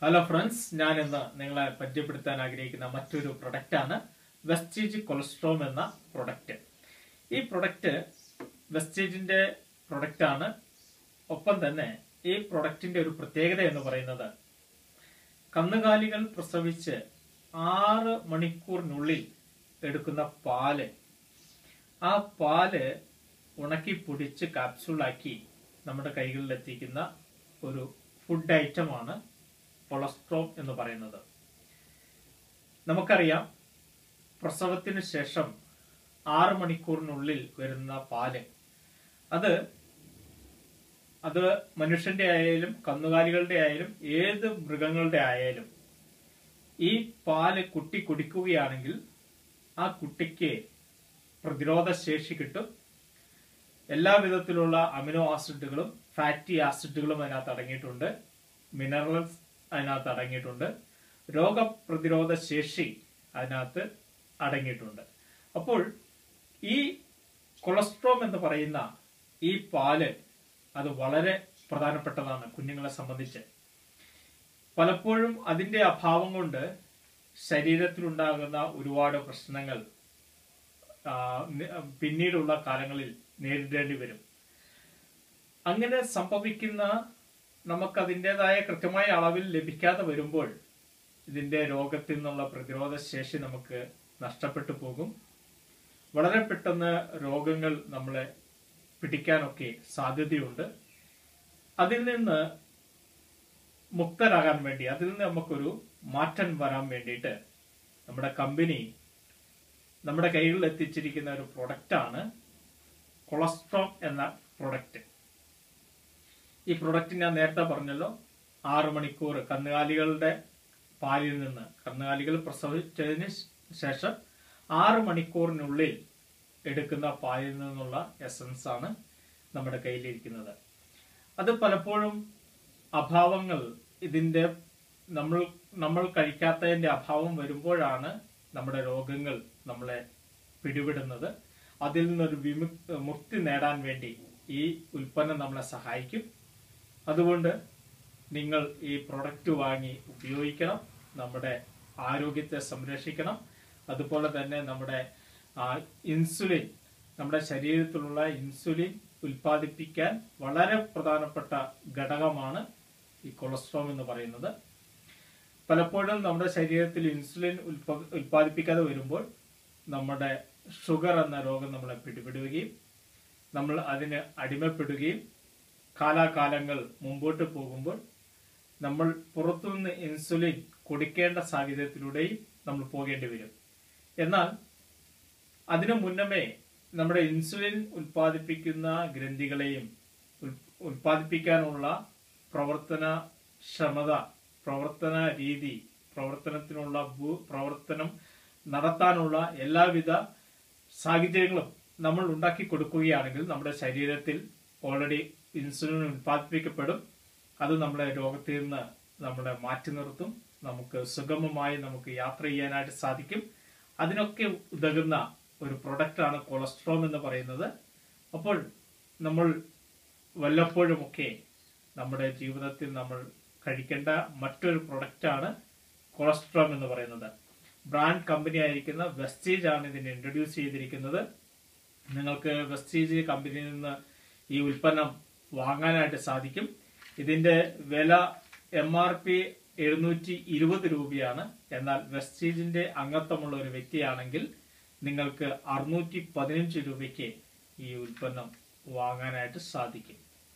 hello friends ഞാൻ ഇന്ന് നിങ്ങളെ പരിചയപ്പെടുത്താൻ ആഗ്രഹിക്കുന്ന മറ്റൊരു പ്രൊഡക്റ്റാണ് വെസ്റ്റേജ് കൊളസ്ട്രോം എന്ന പ്രൊഡക്റ്റ് ഈ പ്രൊഡക്റ്റ് വെസ്റ്റേജിന്റെ പ്രൊഡക്റ്റാണ് ഒപ്പം തന്നെ ഈ പ്രൊഡക്റ്റിന്റെ ഒരു പ്രത്യേകത എന്ന് പറയുന്നത് കന്നുകാലികൾ പ്രസവിച്ച് ആറ് മണിക്കൂറിനുള്ളിൽ എടുക്കുന്ന പാല് ആ പാല് ഉണക്കി പൊടിച്ച് കാപ്സ്യൂളാക്കി നമ്മുടെ കൈകളിൽ എത്തിക്കുന്ന ഒരു ഫുഡ് ഐറ്റമാണ് കൊളസ്ട്രോം എന്ന് പറയുന്നത് നമുക്കറിയാം പ്രസവത്തിന് ശേഷം ആറ് മണിക്കൂറിനുള്ളിൽ വരുന്ന പാല് അത് അത് മനുഷ്യന്റെ ആയാലും കന്നുകാലികളുടെ ആയാലും ഏത് മൃഗങ്ങളുടെ ആയാലും ഈ പാല് കുട്ടി കുടിക്കുകയാണെങ്കിൽ ആ കുട്ടിക്ക് പ്രതിരോധ ശേഷി കിട്ടും എല്ലാ വിധത്തിലുള്ള അമിനോ ആസിഡുകളും ഫാറ്റി ആസിഡുകളും അതിനകത്ത് അടങ്ങിയിട്ടുണ്ട് മിനറൽസ് അതിനകത്ത് അടങ്ങിയിട്ടുണ്ട് രോഗപ്രതിരോധ ശേഷി അതിനകത്ത് അടങ്ങിയിട്ടുണ്ട് അപ്പോൾ ഈ കൊളസ്ട്രോം എന്ന് പറയുന്ന ഈ പാല് അത് വളരെ പ്രധാനപ്പെട്ടതാണ് കുഞ്ഞുങ്ങളെ സംബന്ധിച്ച് പലപ്പോഴും അതിന്റെ അഭാവം കൊണ്ട് ശരീരത്തിലുണ്ടാകുന്ന ഒരുപാട് പ്രശ്നങ്ങൾ ആ, നി- പിന്നീടുള്ള കാലങ്ങളിൽ നേരിടേണ്ടി വരും അങ്ങനെ സംഭവിക്കുന്ന നമുക്ക് അതിൻ്റെതായ കൃത്യമായ അളവിൽ ലഭിക്കാതെ വരുമ്പോൾ ഇതിന്റെ രോഗത്തിൽ നിന്നുള്ള പ്രതിരോധ ശേഷി നമുക്ക് നഷ്ടപ്പെട്ടു പോകും വളരെ പെട്ടെന്ന് രോഗങ്ങൾ നമ്മളെ പിടിക്കാനൊക്കെ സാധ്യതയുണ്ട് അതിൽ നിന്ന് മുക്തരാകാൻ വേണ്ടി അതിൽ നിന്ന് നമുക്കൊരു മാറ്റം വരാൻ വേണ്ടിയിട്ട് നമ്മുടെ കമ്പനി നമ്മുടെ കൈകളിൽ എത്തിച്ചിരിക്കുന്ന ഒരു പ്രൊഡക്റ്റാണ് കൊളസ്ട്രോം എന്ന പ്രൊഡക്റ്റ് ഈ പ്രൊഡക്റ്റ് ഞാൻ നേരത്തെ പറഞ്ഞല്ലോ ആറ് മണിക്കൂർ കന്നുകാലികളുടെ പാലിൽ നിന്ന് കന്നുകാലികൾ പ്രസവിച്ചതിന് ശേഷം ആറ് മണിക്കൂറിനുള്ളിൽ എടുക്കുന്ന പാലിൽ നിന്നുള്ള എസൻസ് ആണ് നമ്മുടെ കയ്യിലിരിക്കുന്നത് അത് പലപ്പോഴും അഭാവങ്ങൾ ഇതിന്റെ നമ്മൾ നമ്മൾ കഴിക്കാത്തതിന്റെ അഭാവം വരുമ്പോഴാണ് നമ്മുടെ രോഗങ്ങൾ നമ്മളെ പിടിപെടുന്നത് അതിൽ നിന്നൊരു വിമുക്തി മുക്തി നേടാൻ വേണ്ടി ഈ ഉൽപ്പന്നം നമ്മളെ സഹായിക്കും അതുകൊണ്ട് നിങ്ങൾ ഈ പ്രൊഡക്റ്റ് വാങ്ങി ഉപയോഗിക്കണം നമ്മുടെ ആരോഗ്യത്തെ സംരക്ഷിക്കണം അതുപോലെ തന്നെ നമ്മുടെ ആ, ഇൻസുലിൻ നമ്മുടെ ശരീരത്തിലുള്ള ഇൻസുലിൻ ഉൽപ്പാദിപ്പിക്കാൻ വളരെ പ്രധാനപ്പെട്ട ഘടകമാണ് ഈ കൊളസ്ട്രോം എന്ന് പറയുന്നത് പലപ്പോഴും നമ്മുടെ ശരീരത്തിൽ ഇൻസുലിൻ ഉൽപ്പ- ഉൽപ്പാദിപ്പിക്കാതെ വരുമ്പോൾ നമ്മുടെ ഷുഗർ എന്ന രോഗം നമ്മളെ പിടിപെടുകയും നമ്മൾ അതിന് അടിമപ്പെടുകയും കാലാകാലങ്ങൾ മുമ്പോട്ട് പോകുമ്പോൾ നമ്മൾ പുറത്തുനിന്ന് ഇൻസുലിൻ കൊടുക്കേണ്ട സാഹചര്യത്തിലൂടെയും നമ്മൾ പോകേണ്ടി വരും എന്നാൽ അതിനു മുന്നമേ നമ്മുടെ ഇൻസുലിൻ ഉൽപ്പാദിപ്പിക്കുന്ന ഗ്രന്ഥികളെയും ഉൽ- ഉൽപ്പാദിപ്പിക്കാനുള്ള പ്രവർത്തന ക്ഷമത പ്രവർത്തന രീതി പ്രവർത്തനത്തിനുള്ള ഭൂ- പ്രവർത്തനം നടത്താനുള്ള എല്ലാവിധ സാഹചര്യങ്ങളും നമ്മൾ ഉണ്ടാക്കി കൊടുക്കുകയാണെങ്കിൽ നമ്മുടെ ശരീരത്തിൽ ഓൾറെഡി ഇൻസുലിൻ ഉൽപ്പാദിപ്പിക്കപ്പെടും അത് നമ്മളെ രോഗത്തിൽ നിന്ന് നമ്മളെ മാറ്റി നിർത്തും നമുക്ക് സുഗമമായി നമുക്ക് യാത്ര ചെയ്യാനായിട്ട് സാധിക്കും അതിനൊക്കെ ഉതകുന്ന ഒരു പ്രൊഡക്റ്റാണ് കൊളസ്ട്രോം എന്ന് പറയുന്നത് അപ്പോൾ നമ്മൾ വല്ലപ്പോഴുമൊക്കെ നമ്മുടെ ജീവിതത്തിൽ നമ്മൾ കഴിക്കേണ്ട മറ്റൊരു പ്രൊഡക്റ്റാണ് കൊളസ്ട്രോം എന്ന് പറയുന്നത് ബ്രാൻഡ് കമ്പനി ആയിരിക്കുന്ന വെസ്റ്റേജ് ആണ് ഇതിനെ ഇൻട്രൊഡ്യൂസ് ചെയ്തിരിക്കുന്നത് നിങ്ങൾക്ക് വെസ്റ്റേജ് കമ്പനിയിൽ നിന്ന് ഈ ഉൽപ്പന്നം വാങ്ങാനായിട്ട് സാധിക്കും ഇതിന്റെ വില എം ആർ പി എഴുന്നൂറ്റി ഇരുപത് രൂപയാണ് എന്നാൽ വെസ്റ്റേജിന്റെ അംഗത്വമുള്ള ഒരു വ്യക്തിയാണെങ്കിൽ നിങ്ങൾക്ക് അറുന്നൂറ്റി പതിനഞ്ച് രൂപയ്ക്ക് ഈ ഉൽപ്പന്നം വാങ്ങാനായിട്ട് സാധിക്കും